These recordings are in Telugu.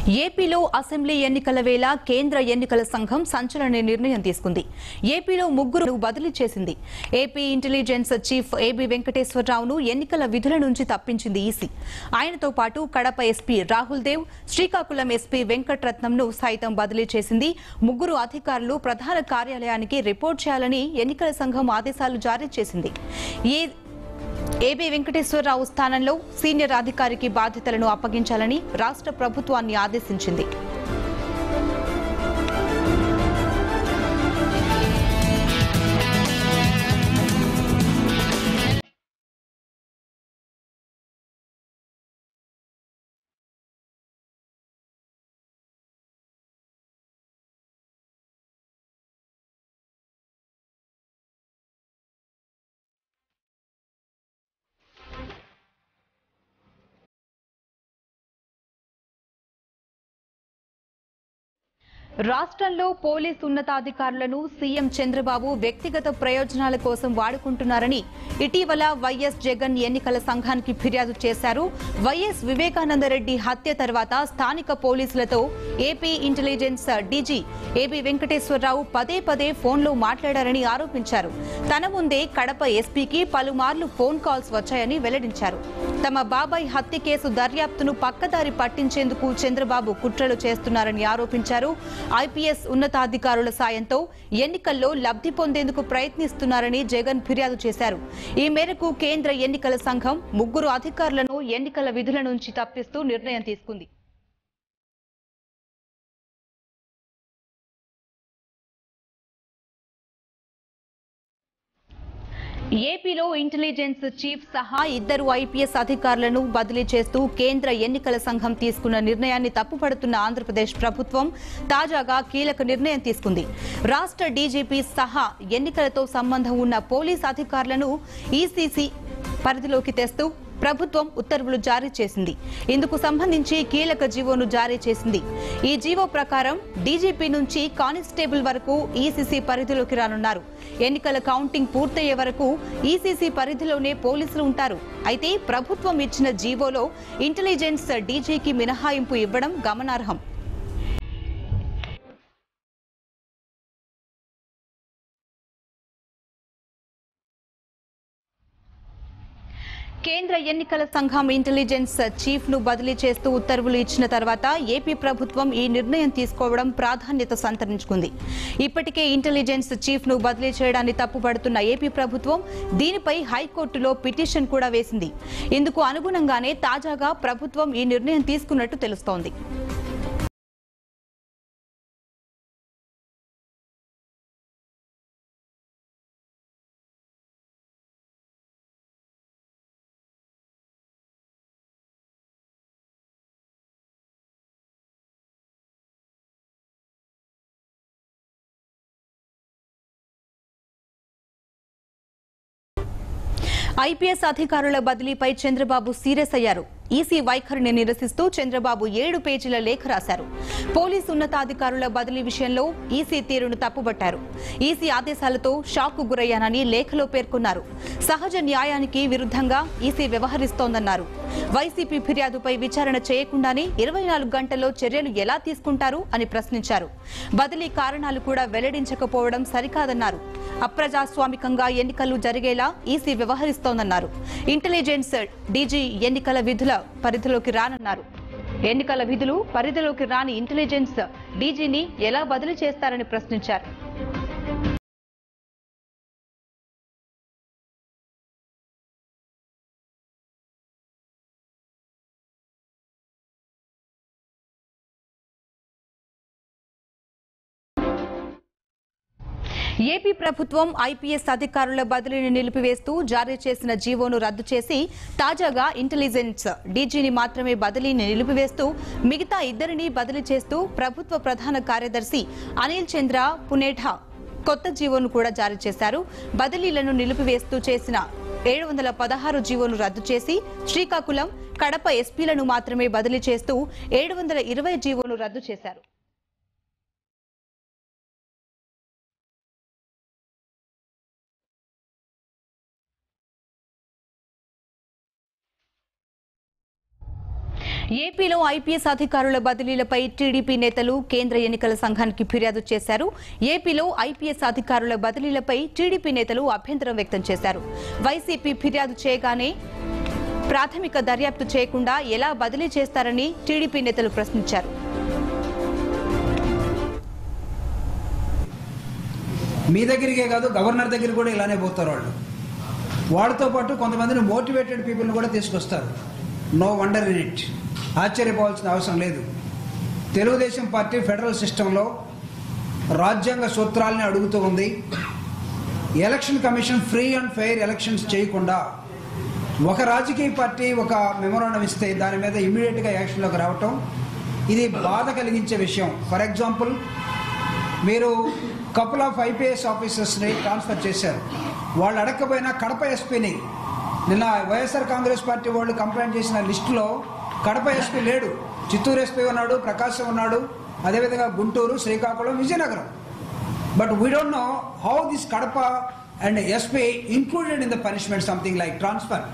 ఏపీలో అసెంబ్లీ ఎన్నికల వేళ కేంద్ర ఎన్నికల సంఘం సంచలన నిర్ణయం తీసుకుంది ఏపీలో ముగ్గురు బదిలీ చేసింది ఏపీ ఇంటెలిజెన్స్ చీఫ్ ఏబీ వెంకటేశ్వరరావును ఎన్నికల విధుల నుంచి తప్పించింది ఈసీ ఆయనతో పాటు కడప ఎస్పీ రాహుల్ దేవ్ శ్రీకాకుళం ఎస్పీ వెంకటరత్నంను సైతం బదిలీ చేసింది ముగ్గురు అధికారులు ప్రధాన కార్యాలయానికి రిపోర్ట్ చేయాలని ఎన్నికల సంఘం ఆదేశాలు జారీ చేసింది ఏ ఏబీ వెంకటేశ్వరరావు స్థానంలో సీనియర్ అధికారికి బాధ్యతలను అప్పగించాలని రాష్ట్ర ప్రభుత్వాన్ని ఆదేశించింది రాష్ట్రంలో పోలీస్ ఉన్నతాధికారులను సీఎం చంద్రబాబు వ్యక్తిగత ప్రయోజనాల కోసం వాడుకుంటున్నారని ఇటీవల వైఎస్ జగన్ ఎన్నికల సంఘానికి ఫిర్యాదు చేశారు వైఎస్ వివేకానందరెడ్డి హత్య తర్వాత స్థానిక పోలీసులతో AP intelligence DG AB Venkateswara Rao పదే పదే ఫోన్లో మాట్లాడారని ఆరోపించారు తన ముందే కడప ఎస్పీకి పలుమార్లు ఫోన్ కాల్స్ వచ్చాయని వెల్లడించారు తమ బాబాయ్ హత్య కేసు దర్యాప్తును పక్కదారి పట్టించేందుకు చంద్రబాబు కుట్రలు చేస్తున్నారని ఆరోపించారు ఐపీఎస్ ఉన్నతాధికారుల సాయంతో ఎన్నికల్లో లబ్ధి పొందేందుకు ప్రయత్నిస్తున్నారని జగన్ ఫిర్యాదు చేశారు ఈ మేరకు కేంద్ర ఎన్నికల సంఘం ముగ్గురు అధికారులను ఎన్నికల విధుల నుంచి తప్పిస్తూ నిర్ణయం తీసుకుంది ఏపీలో ఇంటెలిజెన్స్ చీఫ్ సహా ఇద్దరు ఐపీఎస్ అధికారులను బదిలీ చేస్తూ కేంద్ర ఎన్నికల సంఘం తీసుకున్న నిర్ణయాన్ని తప్పుపడుతున్న ఆంధ్రప్రదేశ్ ప్రభుత్వం తాజాగా కీలక నిర్ణయం తీసుకుంది రాష్ట్ర డీజీపీ సహా ఎన్నికలతో సంబంధం ఉన్న పోలీస్ అధికారులను ఈసీసీ పరిధిలోకి తెస్తూ ప్రభుత్వం ఉత్తర్వులు జారీ చేసింది ఇందుకు సంబంధించి కీలక జీవోను జారీ చేసింది ఈ జీవో ప్రకారం డీజీపీ నుంచి కానిస్టేబుల్ వరకు ఈసీసీ పరిధిలోకి రానున్నారు ఎన్నికల కౌంటింగ్ పూర్తయ్యే వరకు ఈసీసీ పరిధిలోనే పోలీసులు ఉంటారు అయితే ప్రభుత్వం ఇచ్చిన జీవోలో ఇంటెలిజెన్స్ డీజీకి మినహాయింపు ఇవ్వడం గమనార్హం కేంద్ర ఎన్నికల సంఘం ఇంటెలిజెన్స్ చీఫ్ ను బదిలీ చేస్తూ ఉత్తర్వులు ఇచ్చిన తర్వాత ఏపీ ప్రభుత్వం ఈ నిర్ణయం తీసుకోవడం ప్రాధాన్యత సంతరించుకుంది ఇప్పటికే ఇంటెలిజెన్స్ చీఫ్ ను బదిలీ చేయడాన్ని తప్పుపడుతున్న ఏపీ ప్రభుత్వం దీనిపై హైకోర్టులో పిటిషన్ కూడా వేసింది ఇందుకు అనుగుణంగానే తాజాగా ప్రభుత్వం ఈ నిర్ణయం తీసుకున్నట్టు తెలుస్తోంది ఐపీఎస్ అధికారుల బదిలీపై చంద్రబాబు సీరియస్ అయ్యారు ఈసీ వైఖరిని నిరసిస్తూ చంద్రబాబు ఏడు పేజీల లేఖ రాశారు పోలీసు ఉన్నతాధికారుల బదిలీ విషయంలో ఈసీ తీరును తప్పుబట్టారు ఈసీ ఆదేశాలతో షాక్కు గురయ్యానని లేఖలో పేర్కొన్నారు సహజ న్యాయానికి విరుద్ధంగా ఈసీ వ్యవహరిస్తోందన్నారు వైసీపీ ఫిర్యాదుపై విచారణ చేయకుండానే ఇరవై నాలుగు గంటల్లో చర్యలు ఎలా తీసుకుంటారు అని ప్రశ్నించారు బదిలీ కారణాలు కూడా వెల్లడించకపోవడం సరికాదన్నారు అప్రజాస్వామికంగా ఎన్నికలు జరిగేలా ఈసీ వ్యవహరిస్తోందన్నారు ఇంటెలిజెన్స్ డీజీ ఎన్నికల విధుల పరిధిలోకి రానన్నారు ఎన్నికల విధులు పరిధిలోకి రాని ఇంటెలిజెన్స్ డీజీని ఎలా బదిలీ చేస్తారని ప్రశ్నించారు ఏపీ ప్రభుత్వం ఐపీఎస్ అధికారుల బదిలీని నిలిపివేస్తూ జారీ చేసిన జీవోను రద్దు చేసి తాజాగా ఇంటెలిజెన్స్ డీజీని మాత్రమే బదిలీని నిలిపివేస్తూ మిగతా ఇద్దరిని బదిలీ చేస్తూ ప్రభుత్వ ప్రధాన కార్యదర్శి అనిల్ చంద్ర పునేఠా కొత్త జీవోను కూడా జారీ చేశారు బదిలీలను నిలిపివేస్తూ చేసిన ఏడు వందల పదహారు జీవోను రద్దు చేసి శ్రీకాకుళం కడప ఎస్పీలను మాత్రమే బదిలీ చేస్తూ ఏడు వందల ఇరవై జీవోను రద్దు చేశారు ఏపీలో ఐపీఎస్ అధికారుల బదిలీలపై టీడీపీ నేతలు కేంద్ర ఎన్నికల సంఘానికి ఫిర్యాదు చేశారు ఏపీలో ఐపీఎస్ అధికారుల బదిలీలపై టీడీపీ నేతలు అభ్యంతరం వ్యక్తం చేశారు వైసీపీ ఫిర్యాదు చేయగానే ప్రాథమిక దర్యాప్తు చేయకుండా ఎలా బదిలీ చేస్తారని టీడీపీ నేతలు ప్రశ్నించారు మీ దగ్గరికే కాదు గవర్నర్ దగ్గర కూడా ఇలానే పోతారు వాళ్ళు వాళ్ళతో పాటు కొంతమందిని మోటివేటెడ్ పీపుల్ని కూడా తీసుకొస్తారు నో వండర్ ఇన్ ఇట్ ఆశ్చర్యపోవాల్సిన అవసరం లేదు తెలుగుదేశం పార్టీ ఫెడరల్ సిస్టంలో రాజ్యాంగ సూత్రాలని అడుగుతూ ఉంది election commission free and fair elections చేయకుండా ఒక రాజకీయ పార్టీ ఒక మెమోరాండం ఇస్తే దాని మీద ఇమీడియట్గా యాక్షన్లోకి రావటం ఇది బాధ కలిగించే విషయం ఫర్ ఎగ్జాంపుల్ మీరు కపుల్ ఆఫ్ ఐపీఎస్ ఆఫీసర్స్ని ట్రాన్స్ఫర్ చేశారు వాళ్ళు అడగకపోయినా కడప ఎస్పీని నిన్న వైఎస్ఆర్ కాంగ్రెస్ పార్టీ వాళ్ళు కంప్లైంట్ చేసిన లిస్టులో కడప ఎస్పీ లేడు చిత్తూరు ఎస్పీ ఉన్నాడు ప్రకాశం ఉన్నాడు అదేవిధంగా Guntur Srikakulam Vizianagaram but we don't know how this Kadapa and SP included in the punishment something like transfer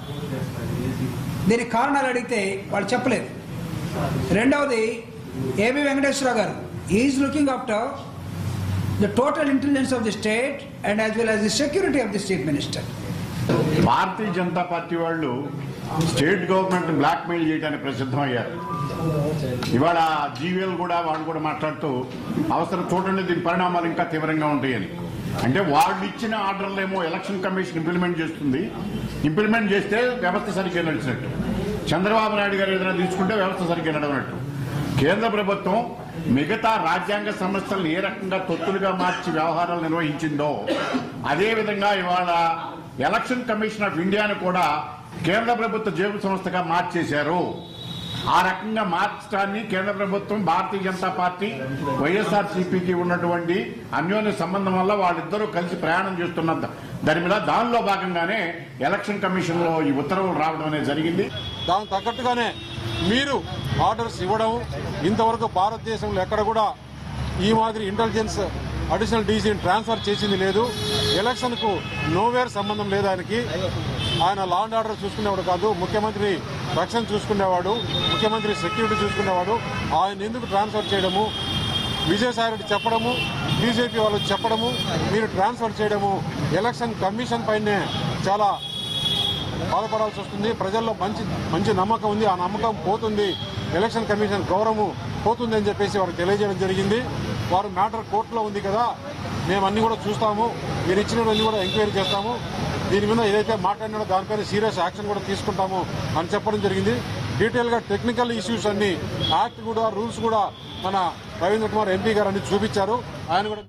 దీనికి కారణాలు అడిగితే వాళ్ళు చెప్పలేదు రెండవది AB Venkateswara garu is looking after the total intelligence of the state and as well as the security of the chief minister Bharatiya Janata Party వాళ్ళు స్టేట్ గవర్నమెంట్ బ్లాక్ మెయిల్ చేయడానికి ప్రసిద్ధం అయ్యారు ఇవాళ జీవీఎల్ కూడా వాళ్ళు కూడా మాట్లాడుతూ అవసరం చూడండి దీని పరిణామాలు ఇంకా తీవ్రంగా ఉంటాయని అంటే వాళ్ళు ఇచ్చిన ఆర్డర్లు ఏమో ఎలక్షన్ కమిషన్ ఇంప్లిమెంట్ చేస్తుంది ఇంప్లిమెంట్ చేస్తే వ్యవస్థ సరిగ్గా నడిచినట్టు చంద్రబాబు నాయుడు గారు ఏదైనా తీసుకుంటే వ్యవస్థ సరిగ్గా నడవనట్టు కేంద్ర ప్రభుత్వం మిగతా రాజ్యాంగ సంస్థలను ఏ రకంగా తొత్తులుగా మార్చి వ్యవహారాలు నిర్వహించిందో అదే విధంగా ఇవాళ ఎలక్షన్ కమిషన్ ఆఫ్ ఇండియాను కూడా కేంద్ర ప్రభుత్వ జేబు సంస్థగా మార్చేశారు ఆ రకంగా మార్చడాన్ని కేంద్ర ప్రభుత్వం భారతీయ జనతా పార్టీ వైఎస్ఆర్ సిపికి ఉన్నటువంటి అన్యోన్య సంబంధం వల్ల వాళ్ళిద్దరూ కలిసి ప్రయాణం చేస్తున్న ద- దాని మీద దానిలో భాగంగానే ఎలక్షన్ కమిషన్ లో ఈ ఉత్తర్వులు రావడం అనేది జరిగింది దానికి తగ్గట్టుగానే మీరు ఆర్డర్స్ ఇవ్వడం ఇంతవరకు భారతదేశంలో ఎక్కడ కూడా ఈ మాదిరి ఇంటెలిజెన్స్ అడిషనల్ డీసీని ట్రాన్స్ఫర్ చేసింది లేదు ఎలక్షన్కు నోవేర్ సంబంధం లేదు ఆయనకి ఆయన లా అండ్ ఆర్డర్ చూసుకునేవాడు కాదు ముఖ్యమంత్రి రక్షణ చూసుకునేవాడు ముఖ్యమంత్రి సెక్యూరిటీ చూసుకునేవాడు ఆయన ఎందుకు ట్రాన్స్ఫర్ చేయడము విజయసాయి రెడ్డి చెప్పడము బీజేపీ వాళ్ళు చెప్పడము మీరు ట్రాన్స్ఫర్ చేయడము ఎలక్షన్ కమిషన్ పైనే చాలా బాధపడాల్సి వస్తుంది ప్రజల్లో మంచి మంచి నమ్మకం ఉంది ఆ నమ్మకం పోతుంది ఎలక్షన్ కమిషన్ గౌరవం పోతుంది అని చెప్పేసి వారికి తెలియజేయడం జరిగింది వారు మ్యాటర్ కోర్టులో ఉంది కదా మేము అన్ని కూడా చూస్తాము మీరు ఇచ్చినవన్నీ కూడా ఎంక్వైరీ చేస్తాము దీని మీద ఏదైతే మాట్లాడినాడో దానిపైన సీరియస్ యాక్షన్ కూడా తీసుకుంటాము అని చెప్పడం జరిగింది డీటెయిల్గా టెక్నికల్ ఇష్యూస్ అన్ని యాక్ట్ కూడా రూల్స్ కూడా మన రవీంద్ర కుమార్ ఎంపీ గారు అన్ని చూపించారు ఆయన కూడా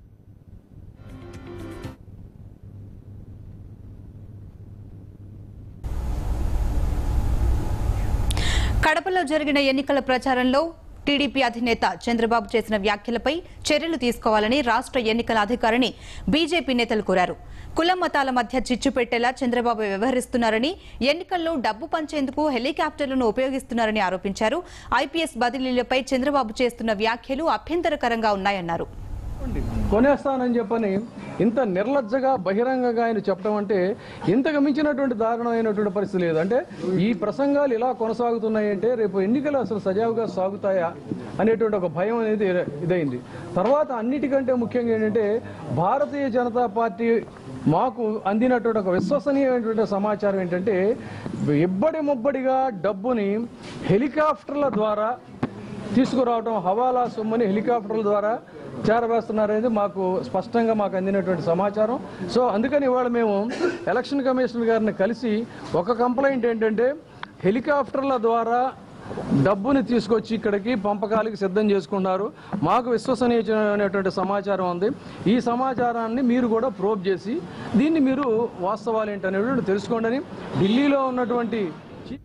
కడపలో జరిగిన ఎన్నికల ప్రచారంలో టీడీపీ అధినేత చంద్రబాబు చేసిన వ్యాఖ్యలపై చర్యలు తీసుకోవాలని రాష్ట్ర ఎన్నికల అధికారిని బీజేపీ నేతలు కోరారు కుల మతాల మధ్య చిచ్చు పెట్టేలా చంద్రబాబు వ్యవహరిస్తున్నారని ఎన్నికల్లో డబ్బు పంచేందుకు హెలికాప్టర్లను ఉపయోగిస్తున్నారని ఆరోపించారు ఐపీఎస్ బదిలీలపై చంద్రబాబు చేస్తున్న వ్యాఖ్యలు అభ్యంతరకరంగా ఉన్నాయన్నారు కొనేస్తానని చెప్పని ఇంత నిర్లజ్జగా బహిరంగంగా ఆయన చెప్పడం అంటే ఇంతకు మించినటువంటి దారుణమైనటువంటి పరిస్థితి లేదు అంటే ఈ ప్రసంగాలు ఇలా కొనసాగుతున్నాయంటే రేపు ఎన్నికలు అసలు సజావుగా సాగుతాయా అనేటువంటి ఒక భయం అనేది ఇదైంది తర్వాత అన్నిటికంటే ముఖ్యంగా ఏంటంటే భారతీయ జనతా పార్టీ మాకు అందినటువంటి ఒక విశ్వసనీయమైనటువంటి సమాచారం ఏంటంటే ఇబ్బడి ముబ్బడిగా డబ్బుని హెలికాప్టర్ల ద్వారా తీసుకురావడం హవాలా సొమ్ముని హెలికాప్టర్ల ద్వారా చేరవేస్తున్నారనేది మాకు స్పష్టంగా మాకు అందినటువంటి సమాచారం సో అందుకని ఇవాళ మేము ఎలక్షన్ కమిషనర్ గారిని కలిసి ఒక కంప్లైంట్ ఏంటంటే హెలికాప్టర్ల ద్వారా డబ్బుని తీసుకొచ్చి ఇక్కడికి పంపకాలకి సిద్ధం చేసుకున్నారు మాకు విశ్వసనీయమైనటువంటి సమాచారం ఉంది ఈ సమాచారాన్ని మీరు కూడా ప్రోబ్ చేసి దీన్ని మీరు వాస్తవాలు ఏంటనేటువంటి తెలుసుకోండి అని ఢిల్లీలో ఉన్నటువంటి చీఫ్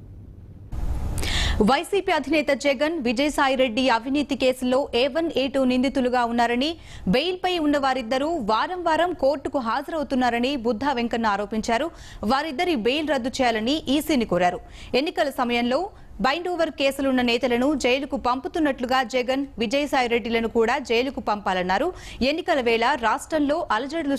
వైసీపీ అధినేత జగన్ విజయసాయిరెడ్డి అవినీతి కేసులో ఏ వన్ ఏ టూ నిందితులుగా ఉన్నారని బెయిల్పై ఉన్న వారిద్దరూ వారం వారం కోర్టుకు హాజరవుతున్నారని బుద్ధా వెంకన్న ఆరోపించారు వారిద్దరి బెయిల్ రద్దు చేయాలని ఈసీని కోరారు ఎన్నికల సమయంలో బైండ్ ఓవర్ కేసులున్న నేతలను జైలుకు పంపుతున్నట్లుగా జగన్ విజయసాయిరెడ్డిలను కూడా జైలుకు పంపాలన్నారు ఎన్నికల వేళ రాష్ట్రంలో అలజడులు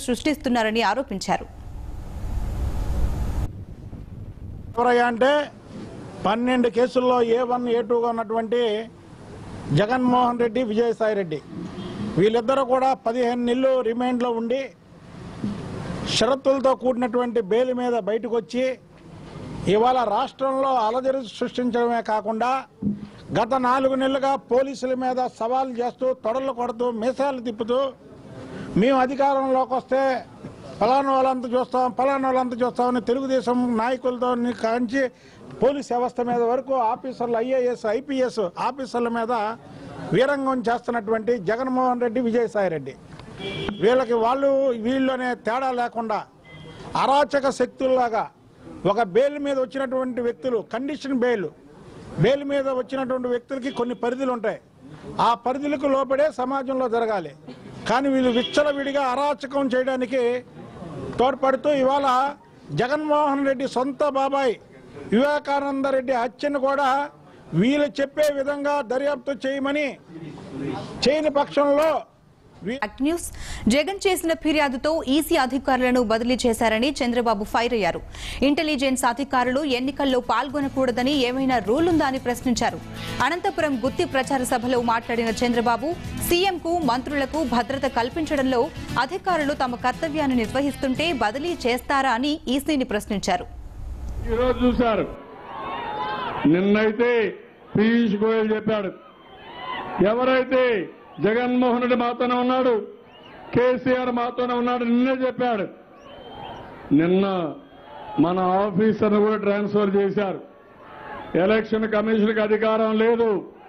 సృష్టిస్తున్నారని ఆరోపించారు ఎవరయ్యా అంటే పన్నెండు కేసుల్లో ఏ వన్ ఏ టూగా ఉన్నటువంటి జగన్మోహన్ రెడ్డి విజయసాయి రెడ్డి వీళ్ళిద్దరూ కూడా పదిహేను నెలలు రిమాండ్లో ఉండి షరతులతో కూడినటువంటి బెయిల్ మీద బయటకు వచ్చి ఇవాళ రాష్ట్రంలో అలజడి సృష్టించడమే కాకుండా గత నాలుగు నెలలుగా పోలీసుల మీద సవాల్ చేస్తూ తొడలు కొడుతూ మీసాలు తిప్పుతూ మేము అధికారంలోకి వస్తే ఫలానా వాళ్ళంతా చూస్తాం ఫలానా వాళ్ళంతా చూస్తామని తెలుగుదేశం నాయకులతో కాంచి పోలీస్ వ్యవస్థ మీద వరకు ఆఫీసర్లు ఐఏఎస్ ఐపీఎస్ ఆఫీసర్ల మీద వీరంగం చేస్తున్నటువంటి జగన్మోహన్ రెడ్డి విజయసాయి రెడ్డి వీళ్ళకి వాళ్ళు వీళ్ళు అనే తేడా లేకుండా అరాచక శక్తుల్లాగా ఒక బెయిల్ మీద వచ్చినటువంటి వ్యక్తులు కండిషన్ బెయిల్ బెయిల్ మీద వచ్చినటువంటి వ్యక్తులకి కొన్ని పరిధులు ఉంటాయి ఆ పరిధులకు లోపడే సమాజంలో జరగాలి కానీ వీళ్ళు విచ్చలవిడిగా అరాచకం చేయడానికి తోడ్పడుతూ ఇవాళ జగన్మోహన్ రెడ్డి సొంత బాబాయ్ వివేకానంద రెడ్డి హత్యను కూడా వీళ్ళు చెప్పే విధంగా దర్యాప్తు చేయమని చేయని పక్షంలో వీ- యాక్ట్ న్యూస్ జగన్ చేసిన ఫిర్యాదుతో ఈసీ అధికారులను బదిలీ చేశారని చంద్రబాబు ఫైర్ అయ్యారు ఇంటెలిజెన్స్ అధికారులు ఎన్నికల్లో పాల్గొనకూడదని ఏమైనా రూల్ ఉందా అని ప్రశ్నించారు అనంతపురం గుత్తి ప్రచార సభలో మాట్లాడిన చంద్రబాబు సీఎంకు మంత్రులకు భద్రత కల్పించడంలో అధికారులు తమ కర్తవ్యాన్ని నిర్వహిస్తుంటే బదిలీ చేస్తారా అని ఈసీని ప్రశ్నించారు ఈరోజు చూశారు నిన్నైతే పీయూష్ గోయల్ చెప్పాడు ఎవరైతే జగన్మోహన్ రెడ్డి మాతోనే ఉన్నాడు కేసీఆర్ మాతోనే ఉన్నాడు నిన్నే చెప్పాడు నిన్న మన ఆఫీసర్ను కూడా ట్రాన్స్ఫర్ చేశారు ఎలక్షన్ కమిషన్కి అధికారం లేదు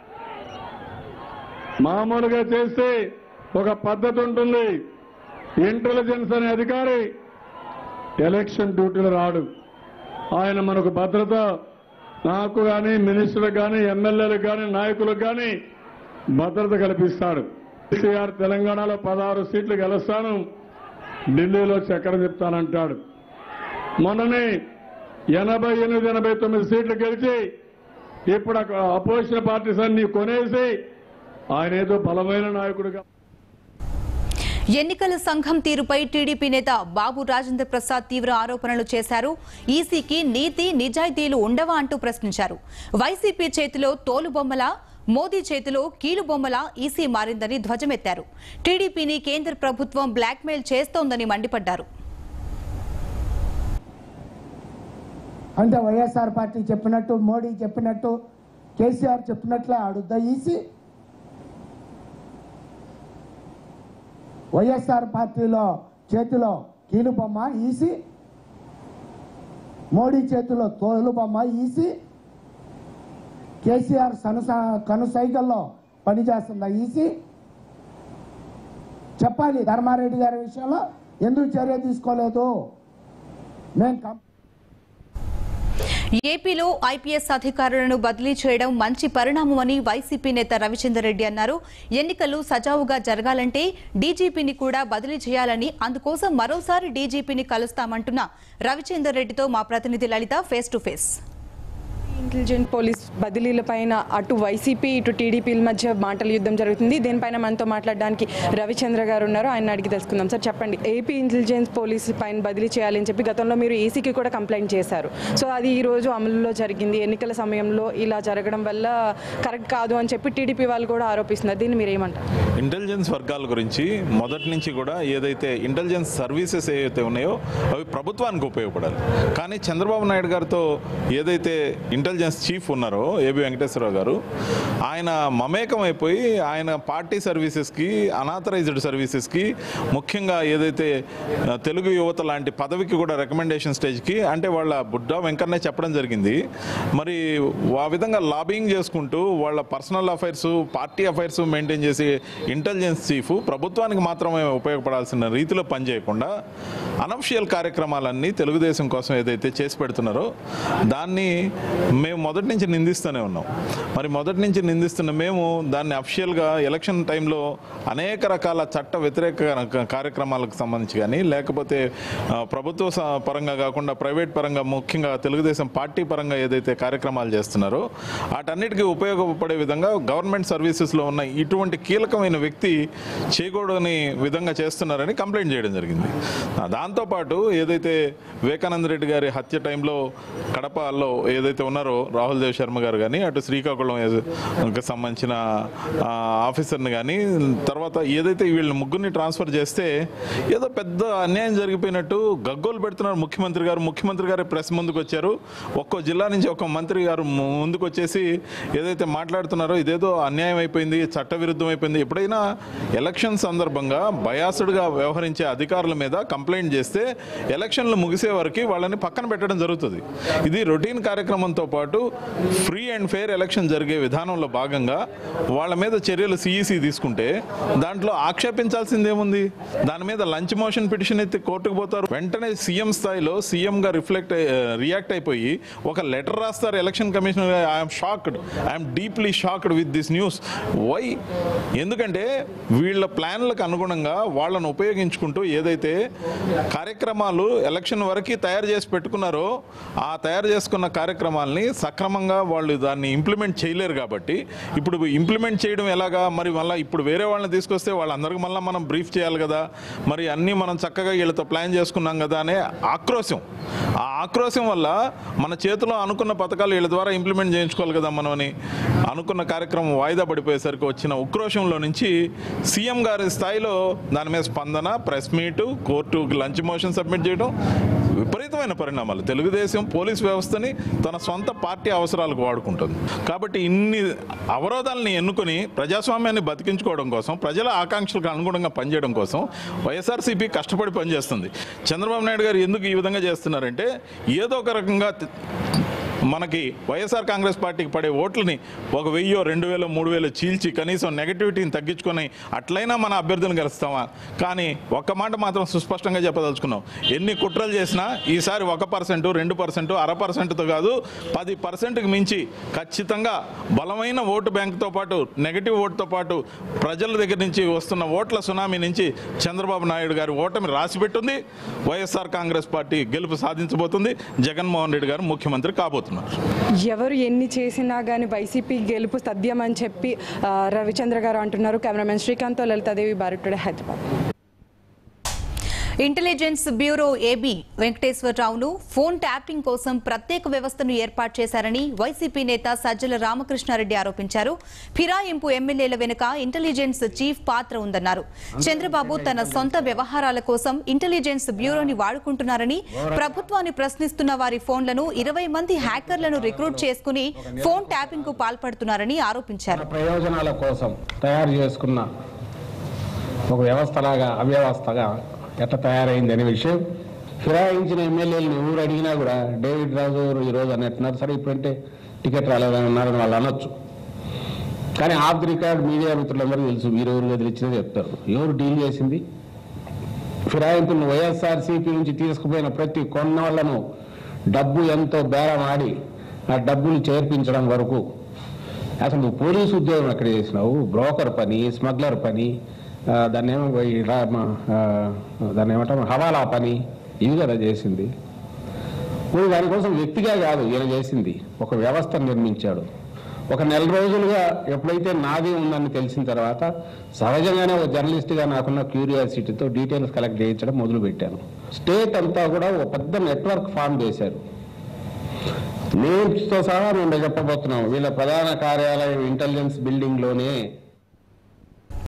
మామూలుగా చేస్తే ఒక పద్ధతి ఉంటుంది ఇంటెలిజెన్స్ అనే అధికారి ఎలక్షన్ డ్యూటీలో రాడు ఆయన మనకు భద్రత నాకు కానీ మినిస్టర్లకు కానీ ఎమ్మెల్యేలకు కానీ నాయకులకు కానీ భద్రత కల్పిస్తాడు కేసీఆర్ తెలంగాణలో పదహారు సీట్లు గెలుస్తాను ఢిల్లీలో చక్రం చెప్తానంటాడు మొన్ననే ఎనభై ఎనిమిది ఎనభై తొమ్మిది సీట్లు గెలిచి ఇప్పుడు అపోజిషన్ పార్టీస్ అన్ని కొనేసి ఆయన ఏదో బలమైన నాయకుడిగా ఎన్నికల సంఘం తీరుపై టీడీపీ నేత బాబు రాజేంద్ర ప్రసాద్ తీవ్ర ఆరోపణలు చేశారు ఈసీకి నీతి నిజాయితీలు ఉండవా అంటూ ప్రశ్నించారు వైసీపీ చేతిలో తోలుబొమ్మల మోదీ చేతిలో కీలుబొమ్మల ఈసీ మారిందని ధ్వజమెత్తారు టీడీపీని కేంద్ర ప్రభుత్వం బ్లాక్మెయిల్ చేస్తోందని మండిపడ్డారు అంటే వైఎస్ఆర్ పార్టీ చెప్పినట్టు మోడీ చెప్పినట్టు కేసీఆర్ చెప్పినట్లే ఆడుద్దా ఈసీ వైఎస్ఆర్ పార్టీలో చేతిలో కీలుబొమ్మ ఈసీ మోడీ చేతిలో తోలుబొమ్మ ఈసీ కేసీఆర్ సనస కనుసైగల్లో పనిచేస్తుందా ఈసీ చెప్పాలి ధర్మారెడ్డి గారి విషయంలో ఎందుకు చర్య తీసుకోలేదు మేము కం ఏపీలో ఐపీఎస్ అధికారులను బదిలీ చేయడం మంచి పరిణామమని వైసీపీ నేత రవిచందర్ రెడ్డి అన్నారు ఎన్నికలు సజావుగా జరగాలంటే డీజీపీని కూడా బదిలీ చేయాలని అందుకోసం మరోసారి డీజీపీని కలుస్తామంటున్న రవిచందర్ రెడ్డితో మా ప్రతినిధి Lalitha face to face intelligent police బదిలీల పైన అటు వైసీపీ ఇటు టీడీపీల మధ్య మాటల యుద్ధం జరుగుతుంది దీనిపైన మనతో మాట్లాడడానికి రవిచంద్ర గారు ఉన్నారు ఆయన అడిగి తెలుసుకుందాం సార్ చెప్పండి ఏపీ ఇంటెలిజెన్స్ పోలీస్ పైన బదిలీ చేయాలని చెప్పి గతంలో మీరు ఏసీకి కూడా కంప్లైంట్ చేశారు సో అది ఈ రోజు అమలులో జరిగింది ఎన్నికల సమయంలో ఇలా జరగడం వల్ల కరెక్ట్ కాదు అని చెప్పి టీడీపీ వాళ్ళు కూడా ఆరోపిస్తున్నారు దీన్ని మీరు ఏమంటారు ఇంటెలిజెన్స్ వర్గాల గురించి మొదటి నుంచి కూడా ఏదైతే ఇంటెలిజెన్స్ సర్వీసెస్ ఏవైతే ఉన్నాయో అవి ప్రభుత్వానికి ఉపయోగపడాలి కానీ చంద్రబాబు నాయుడు గారితో ఏదైతే ఇంటెలిజెన్స్ చీఫ్ ఉన్నారో ఏబి వెంకటేశ్వరరావు గారు ఆయన మమేకం అయిపోయి ఆయన పార్టీ సర్వీసెస్కి అనాథరైజ్డ్ సర్వీసెస్కి ముఖ్యంగా ఏదైతే ఆ, తెలుగు యువత లాంటి పదవికి కూడా రికమెండేషన్ స్టేజ్కి అంటే వాళ్ళ బుడ్డా వెంకన్నే చెప్పడం జరిగింది మరి ఆ విధంగా లాబింగ్ చేసుకుంటూ వాళ్ళ personal affairs party affairs maintain చేసి ఇంటెలిజెన్స్ చీఫ్ ప్రభుత్వానికి మాత్రమే ఉపయోగపడాల్సిన రీతిలో పనిచేయకుండా అనఫిషియల్ కార్యక్రమాలన్నీ తెలుగుదేశం కోసం ఏదైతే చేసి పెడుతున్నారో దాన్ని మేము మొదటి నుంచి నింది నిందిస్తూనే ఉన్నాం మరి మొదటి నుంచి నిందిస్తున్న మేము దాన్ని అఫిషియల్గా ఎలక్షన్ టైంలో అనేక రకాల చట్ట వ్యతిరేక క- కార్యక్రమాలకు సంబంధించి కానీ లేకపోతే ఆ, ప్రభుత్వ స- పరంగా కాకుండా ప్రైవేట్ పరంగా ముఖ్యంగా తెలుగుదేశం పార్టీ పరంగా ఏదైతే కార్యక్రమాలు చేస్తున్నారో వాటన్నిటికీ ఉపయోగపడే విధంగా గవర్నమెంట్ సర్వీసెస్లో ఉన్న ఇటువంటి కీలకమైన వ్యక్తి చేయకూడని విధంగా చేస్తున్నారని కంప్లైంట్ చేయడం జరిగింది ఆ, దాంతోపాటు ఏదైతే వివేకానంద రెడ్డి గారి హత్య టైంలో కడపలో ఏదైతే ఉన్నారో రాహుల్ దేవ్ శర్మ గారు కానీ అటు శ్రీకాకుళం ఏ- కి సంబంధించిన ఆ, ఆఫీసర్ని కానీ తర్వాత ఏదైతే వీళ్ళని ముగ్గురిని ట్రాన్స్ఫర్ చేస్తే ఏదో పెద్ద అన్యాయం జరిగిపోయినట్టు గగ్గోలు పెడుతున్నారు ముఖ్యమంత్రి గారు ముఖ్యమంత్రి గారు ప్రెస్ ముందుకు వచ్చారు ఒక్కో జిల్లా నుంచి ఒక్కో మంత్రి గారు ము- ముందుకు వచ్చేసి ఏదైతే మాట్లాడుతున్నారో ఇదేదో అన్యాయం అయిపోయింది చట్టవిరుద్ధం అయిపోయింది ఎప్పుడైనా ఎలక్షన్ సందర్భంగా బయాస్డ్గా వ్యవహరించే అధికారుల మీద కంప్లైంట్ చేస్తే ఎలక్షన్లు ముగిసే వరకు వాళ్ళని పక్కన పెట్టడం జరుగుతుంది ఇది రొటీన్ కార్యక్రమంతో పాటు ఫ్రీ అండ్ ఫెయిర్ ఎలక్షన్ జరిగే విధానంలో భాగంగా వాళ్ళ మీద చర్యలు సిఈసి తీసుకుంటే దాంట్లో ఆక్షేపించాల్సింది ఏముంది దాని మీద లంచ్ మోషన్ పిటిషన్ ఎత్తి కోర్టుకు పోతారు వెంటనే సీఎం స్థాయిలో సీఎం గా రిఫ్లెక్ట్ రియాక్ట్ అయిపోయి ఒక లెటర్ రాస్తారు election commissioner I'm shocked I'm deeply shocked with this news why ఎందుకంటే వీళ్ళ ప్లాన్లకు అనుగుణంగా వాళ్ళను ఉపయోగించుకుంటూ ఏదైతే కార్యక్రమాలు ఎలక్షన్ వరకు తయారు చేసి పెట్టుకున్నారో ఆ తయారు చేసుకున్న కార్యక్రమాల్ని సక్రమంగా వాళ్ళు దాన్ని ఇంప్లిమెంట్ చేయలేరు కాబట్టి ఇప్పుడు ఇంప్లిమెంట్ చేయడం ఎలాగా మరి మళ్ళీ ఇప్పుడు వేరే వాళ్ళని తీసుకొస్తే వాళ్ళందరికీ మళ్ళీ మనం బ్రీఫ్ చేయాలి కదా మరి అన్నీ మనం చక్కగా వీళ్ళతో ప్లాన్ చేసుకున్నాం కదా అనే ఆక్రోశం ఆ ఆక్రోశం వల్ల మన చేతిలో అనుకున్న పథకాలు వీళ్ళ ద్వారా ఇంప్లిమెంట్ చేయించుకోవాలి కదా మనం అని అనుకున్న కార్యక్రమం వాయిదా పడిపోయేసరికి వచ్చిన ఉక్రోషంలో నుంచి సీఎం గారి స్థాయిలో దాని మీద స్పందన ప్రెస్ మీటు కోర్టుకి లంచ్ మోషన్ సబ్మిట్ చేయడం విపరీతమైన పరిణామాలు తెలుగుదేశం పోలీస్ వ్యవస్థని తన సొంత పార్టీ అవసరాలకు వాడుకుంటుంది కాబట్టి ఇన్ని అవరోధాలని ఎన్నుకొని ప్రజాస్వామ్యాన్ని బతికించుకోవడం కోసం ప్రజల ఆకాంక్షలకు అనుగుణంగా పనిచేయడం కోసం వైఎస్ఆర్సీపీ కష్టపడి పనిచేస్తుంది చంద్రబాబు నాయుడు గారు ఎందుకు ఈ విధంగా చేస్తున్నారంటే ఏదో ఒక రకంగా తి- మనకి వైఎస్ఆర్ కాంగ్రెస్ పార్టీకి పడే ఓట్లని ఒక వెయ్యో రెండు వేలు మూడు వేలు చీల్చి కనీసం నెగటివిటీని తగ్గించుకొని అట్లయినా మన అభ్యర్థులను గెలుస్తామా కానీ ఒక్క మాట మాత్రం సుస్పష్టంగా చెప్పదలుచుకున్నాం ఎన్ని కుట్రలు చేసినా ఈసారి ఒక పర్సెంట్ రెండు పర్సెంట్ అర పర్సెంట్తో కాదు పది పర్సెంట్కి మించి ఖచ్చితంగా బలమైన ఓటు బ్యాంకుతో పాటు నెగటివ్ ఓటుతో పాటు ప్రజల దగ్గర నుంచి వస్తున్న ఓట్ల సునామీ నుంచి చంద్రబాబు నాయుడు గారి ఓటమి రాసిపెట్టుంది వైఎస్ఆర్ కాంగ్రెస్ పార్టీ గెలుపు సాధించబోతుంది జగన్మోహన్ రెడ్డి గారు ముఖ్యమంత్రి కాబోతున్నారు ఎవరు ఎన్ని చేసినా కానీ వైసీపీ గెలుపు తథ్యం అని చెప్పి ఆ, రవిచంద్ర గారు అంటున్నారు కెమెరామెన్ శ్రీకాంత్ లలితాదేవి బారుట్టుడే హైదరాబాద్ ఇంటెలిజెన్స్ బ్యూరో ఏబీ వెంకటేశ్వరరావును ఫోన్ ట్యాపింగ్ కోసం ప్రత్యేక వ్యవస్థను ఏర్పాటు చేశారని వైసీపీ నేత సజ్జల రామకృష్ణారెడ్డి ఆరోపించారు ఫిరాయింపు ఎమ్మెల్యేల వెనుక ఇంటెలిజెన్స్ చీఫ్ పాత్ర ఉందన్నారు చంద్రబాబు తన సొంత వ్యవహారాల కోసం ఇంటెలిజెన్స్ బ్యూరోని వాడుకుంటున్నారని ప్రభుత్వాన్ని ప్రశ్నిస్తున్న వారి ఫోన్లను ఇరవై మంది హ్యాకర్లను రిక్రూట్ చేసుకుని ఫోన్ ట్యాపింగ్ కు పాల్పడుతున్నారని ఆరోపించారు ప్రయోజనాల కోసం తయారు చేసుకున్న ఒక వ్యవస్థలాగా అవ్యవస్థగా ఎట్లా తయారైంది అనే విషయం ఫిరాయించిన ఎమ్మెల్యేలను ఎవరు అడిగినా కూడా డేవిడ్ రాజు గారు ఈరోజు అన్నట్టున్నారు సరే ఇప్పుడంటే టికెట్ రాలేదని అన్నారని వాళ్ళు అనొచ్చు కానీ ఆఫ్ ది రికార్డ్ మీడియా మిత్రులందరూ తెలుసు మీరు ఎవరు వదిలిచ్చినా చెప్తారు ఎవరు డీల్ చేసింది ఫిరాయింపులను వైఎస్ఆర్సీపీ నుంచి తీసుకుపోయిన ప్రతి కొన్నవాళ్లను డబ్బు ఎంతో బేరం ఆడి ఆ డబ్బులు చేర్పించడం వరకు అసలు నువ్వు పోలీసు ఉద్యోగం ఎక్కడ చేసినావు బ్రోకర్ పని స్మగ్లర్ పని ఆ, దాన్ని ఏమో ఈ రా- మా, ఆ, దాన్ని ఏమంటాం హవాలా పని ఇవి కదా చేసింది ఇప్పుడు దానికోసం వ్యక్తిగా కాదు ఈయన చేసింది ఒక వ్యవస్థ నిర్మించాడు ఒక నెల రోజులుగా ఎప్పుడైతే నాది ఉందని తెలిసిన తర్వాత సహజంగానే ఒక జర్నలిస్ట్గా నాకున్న క్యూరియాసిటీతో డీటెయిల్స్ కలెక్ట్ చేయించడం మొదలుపెట్టాను స్టేట్ అంతా కూడా ఒక పెద్ద నెట్వర్క్ ఫామ్ చేశారు నేమ్స్తో సహా మేము చెప్పబోతున్నాం వీళ్ళ ప్రధాన కార్యాలయం ఇంటెలిజెన్స్ బిల్డింగ్లోనే